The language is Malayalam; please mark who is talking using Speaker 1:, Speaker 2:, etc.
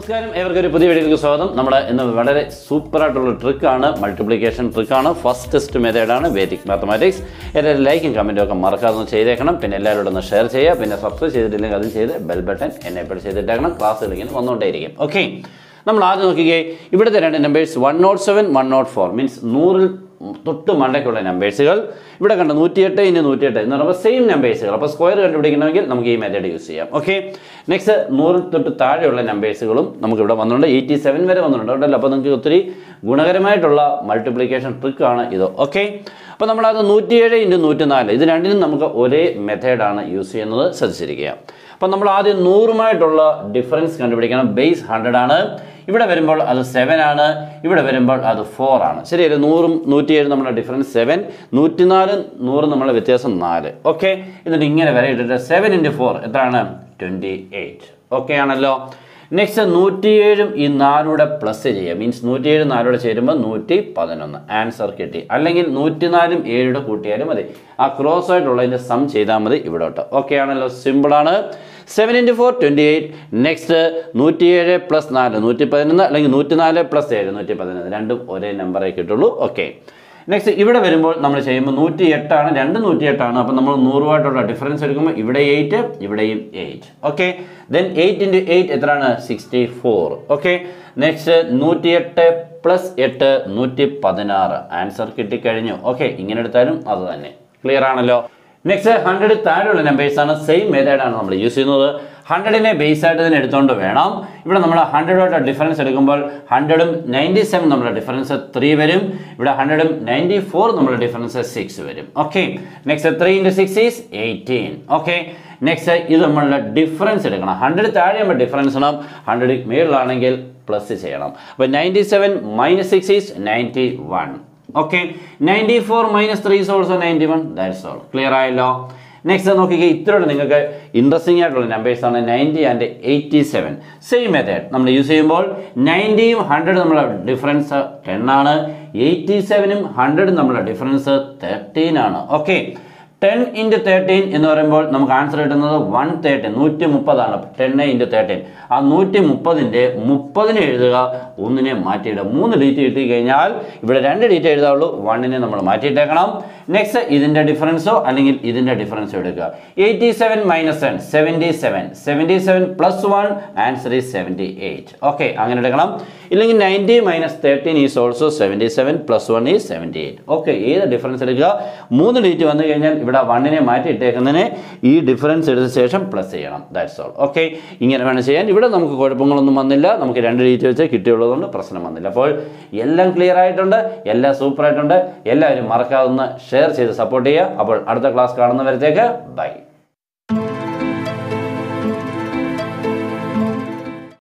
Speaker 1: നമസ്കാരം ഏവർക്കും ഒരു പുതിയ വീഡിയോയിലേക്ക് സ്വാഗതം നമ്മുടെ ഇന്ന് വളരെ സൂപ്പർ ആയിട്ടുള്ള ട്രിക്കാണ് മൾട്ടിപ്ലിക്കേഷൻ ട്രിക്കാണ് ഫസ്റ്റ് ടെസ്റ്റ് മെത്തേഡാണ് വേദിക് മാത്തമാറ്റിക്സ് എല്ലാവരും ലൈക്കും കമൻറ്റും ഒക്കെ മറക്കാതെ ഒന്ന് ചെയ്തേക്കണം പിന്നെ എല്ലാവരോടും ഒന്ന് ഷെയർ ചെയ്യുക പിന്നെ സബ്സ്ക്രൈബ് ചെയ്തിട്ടില്ലെങ്കിൽ അതും ചെയ്ത് ബെൽ ബട്ടൺ എനേബിൾ ചെയ്തിട്ടേക്കണം ക്ലാസ്സുകൾ ഇങ്ങനെ വന്നുകൊണ്ടേയിരിക്കും ഓക്കെ നമ്മൾ ആദ്യം നോക്കിക്കേ ഇവിടുത്തെ രണ്ട് numbers one nought seven one nought four means നൂറിൽ തൊട്ട് മണ്ടയ്ക്കുള്ള നമ്പേഴ്സുകൾ ഇവിടെ കണ്ട നൂറ്റിയെട്ട് ഇനി നൂറ്റിയെട്ട് എന്ന് പറയുമ്പോൾ സെയിം നമ്പേഴ്സുകൾ അപ്പോൾ സ്ക്വയർ കണ്ടുപിടിക്കണമെങ്കിൽ നമുക്ക് ഈ മെത്തേഡ് യൂസ് ചെയ്യാം ഓക്കെ നെക്സ്റ്റ് നൂറിൽ തൊട്ട് താഴെയുള്ള നമ്പേഴ്സുകളും നമുക്ക് ഇവിടെ വന്നിട്ടുണ്ട് എയ്റ്റി സെവൻ വരെ വന്നിട്ടുണ്ട് ഉണ്ടല്ലോ അപ്പോൾ നിങ്ങൾക്ക് ഒത്തിരി ഗുണകരമായിട്ടുള്ള മൾട്ടിപ്ലിക്കേഷൻ ട്രിക്കാണ് ഇത് ഓക്കെ അപ്പോൾ നമ്മളത് നൂറ്റിയേഴ് ഇൻറ്റു നൂറ്റിനാല് ഇത് രണ്ടിനും നമുക്ക് ഒരേ മെത്തേഡാണ് യൂസ് ചെയ്യുന്നത് ശ്രദ്ധിച്ചിരിക്കുക അപ്പോൾ നമ്മൾ ആദ്യം നൂറുമായിട്ടുള്ള ഡിഫറൻസ് കണ്ടുപിടിക്കണം ബേസ് ഹൺഡ്രഡ് ആണ് ഇവിടെ വരുമ്പോൾ അത് സെവൻ ആണ് ഇവിടെ വരുമ്പോൾ അത് ഫോർ ആണ് ശരിയല്ലേ നൂറും നൂറ്റിയേഴും നമ്മുടെ ഡിഫറൻസ് സെവൻ നൂറ്റിനാലും നൂറും നമ്മുടെ വ്യത്യാസം നാല് ഓക്കെ എന്നിട്ട് ഇങ്ങനെ വരെ ഇട്ടിട്ട് സെവൻ ഇൻറ്റു ഫോർ എത്രയാണ് ട്വൻറ്റി എയ്റ്റ് ഓക്കെ ആണല്ലോ നെക്സ്റ്റ് നൂറ്റിയേഴും ഈ നാലൂടെ പ്ലസ് ചെയ്യുക മീൻസ് നൂറ്റിയേഴ് നാലൂടെ ചേരുമ്പോൾ നൂറ്റി പതിനൊന്ന് ആൻസർ കിട്ടി അല്ലെങ്കിൽ നൂറ്റിനാലും ഏഴൂടെ കൂട്ടിയാലും മതി ആ ക്രോസ് ആയിട്ടുള്ളതിൻ്റെ സം ചെയ്താൽ മതി ഇവിടോട്ട് ഓക്കെ ആണല്ലോ സിമ്പിളാണ് seven into four twenty eight next നൂറ്റിയേഴ് പ്ലസ് നാല് നൂറ്റി പതിനൊന്ന് അല്ലെങ്കിൽ നൂറ്റിനാല് പ്ലസ് ഏഴ് നൂറ്റി പതിനൊന്ന് രണ്ടും ഒരേ നമ്പറേ കിട്ടുള്ളൂ ഓക്കെ നെക്സ്റ്റ് ഇവിടെ വരുമ്പോൾ നമ്മൾ ചെയ്യുമ്പോൾ നൂറ്റി എട്ടാണ് രണ്ട് നൂറ്റി എട്ടാണ് അപ്പോൾ നമ്മൾ നൂറുമായിട്ടുള്ള ഡിഫറൻസ് എടുക്കുമ്പോൾ ഇവിടെ എയ്റ്റ് ഇവിടെയും eight okay then eight into eight എത്രയാണ് സിക്സ്റ്റി ഫോർ ഓക്കെ നെക്സ്റ്റ് നൂറ്റി എട്ട് പ്ലസ് എട്ട് നൂറ്റി പതിനാറ് ആൻസർ കിട്ടിക്കഴിഞ്ഞു ഓക്കെ ഇങ്ങനെ എടുത്താലും അത് തന്നെ ക്ലിയർ ആണല്ലോ നെക്സ്റ്റ് ഹൺഡ്രഡ് താഴെയുള്ള നമ്പേഴ്സ് ആണ് സെയിം മെത്തേഡാണ് നമ്മൾ യൂസ് ചെയ്യുന്നത് ഹൺഡ്രഡിനെ ബേസ് ആയിട്ട് തന്നെ എടുത്തുകൊണ്ട് വേണം ഇവിടെ നമ്മൾ ഹൺഡ്രഡോട്ട് ഡിഫറൻസ് എടുക്കുമ്പോൾ ഹൺഡ്രഡും നയൻറ്റി സെവൻ നമ്മുടെ ഡിഫറൻസ് ത്രീ വരും ഇവിടെ ഹൺഡ്രഡും നയൻറ്റി ഫോർ നമ്മുടെ ഡിഫറൻസ് സിക്സ് വരും okay next three into six is eighteen okay next ഇത് നമ്മളുടെ ഡിഫറൻസ് എടുക്കണം ഹൺഡ്രഡ് താഴെ നമ്മൾ ഡിഫറൻസ് ഇടണം ഹൺഡ്രഡ് മേളിലാണെങ്കിൽ പ്ലസ് ചെയ്യണം അപ്പോൾ ninety seven minus six is ninety one okay ninety four minus three is also ninety one that's all clear ആയല്ലോ നെക്സ്റ്റ് നോക്കിക്കുക ഇത്രയോടെ നിങ്ങൾക്ക് ഇൻട്രസ്റ്റിംഗ് ആയിട്ടുള്ള നമ്പേഴ്സ് ആണ് ninety and eighty seven same method നമ്മൾ യൂസ് ചെയ്യുമ്പോൾ നയൻറ്റിയും ഹൺഡ്രഡ് നമ്മളെ ഡിഫറൻസ് ടെൻ ആണ് എയ്റ്റി സെവനും ഹൺഡ്രഡും നമ്മളെ ഡിഫറൻസ് തേർട്ടീൻ ആണ് ഓക്കെ ടെൻ ഇൻറ്റു തേർട്ടീൻ എന്ന് പറയുമ്പോൾ നമുക്ക് ആൻസർ കിട്ടുന്നത് വൺ തേർട്ടീൻ നൂറ്റി മുപ്പതാണ് ടെൻ ഇൻറ്റു തേർട്ടീൻ ആ നൂറ്റി മുപ്പതിൻ്റെ മുപ്പതിനെ എഴുതുക ഒന്നിനെ മാറ്റിയിടുക മൂന്ന് ഡീറ്റ് കിട്ടി കഴിഞ്ഞാൽ ഇവിടെ രണ്ട് ഡീറ്റ് എഴുതാവുള്ളൂ വണ്ണിനെ നമ്മൾ മാറ്റിയിട്ടേക്കണം നെക്സ്റ്റ് ഇതിൻ്റെ ഡിഫറൻസോ അല്ലെങ്കിൽ ഇതിൻ്റെ ഡിഫറൻസോ എടുക്കുക eighty seven minus ten seventy seven seventy seven plus one answer is seventy eight okay അങ്ങനെ എടുക്കണം ഇല്ലെങ്കിൽ ninety minus thirteen is also seventy seven plus one is seventy eight okay ഏത് ഡിഫറൻസ് എടുക്കുക മൂന്ന് ഡീറ്റ് വന്നു കഴിഞ്ഞാൽ ഇവിടെ വണ്ണിനെ മാറ്റി ഇട്ടേക്കുന്നതിനെ ഈ ഡിഫറൻസ് എടുത്ത ശേഷം പ്ലസ് ചെയ്യണം ദാറ്റ്സ് ഓൾ ഓക്കെ ഇങ്ങനെ വേണം ചെയ്യാൻ ഇവിടെ നമുക്ക് കുഴപ്പങ്ങളൊന്നും വന്നില്ല നമുക്ക് രണ്ട് ഡീറ്റ് വെച്ച് കിട്ടിയുള്ളതുകൊണ്ട് പ്രശ്നം വന്നില്ല അപ്പോൾ എല്ലാം ക്ലിയർ ആയിട്ടുണ്ട് എല്ലാം സൂപ്പർ ആയിട്ടുണ്ട് എല്ലാവരും മറക്കാതെ ഒന്ന് ഷെയർ ചെയ്ത് സപ്പോർട്ട് ചെയ്യുക അപ്പോൾ അടുത്ത ക്ലാസ് കാണുന്നവരത്തേക്ക് ബൈ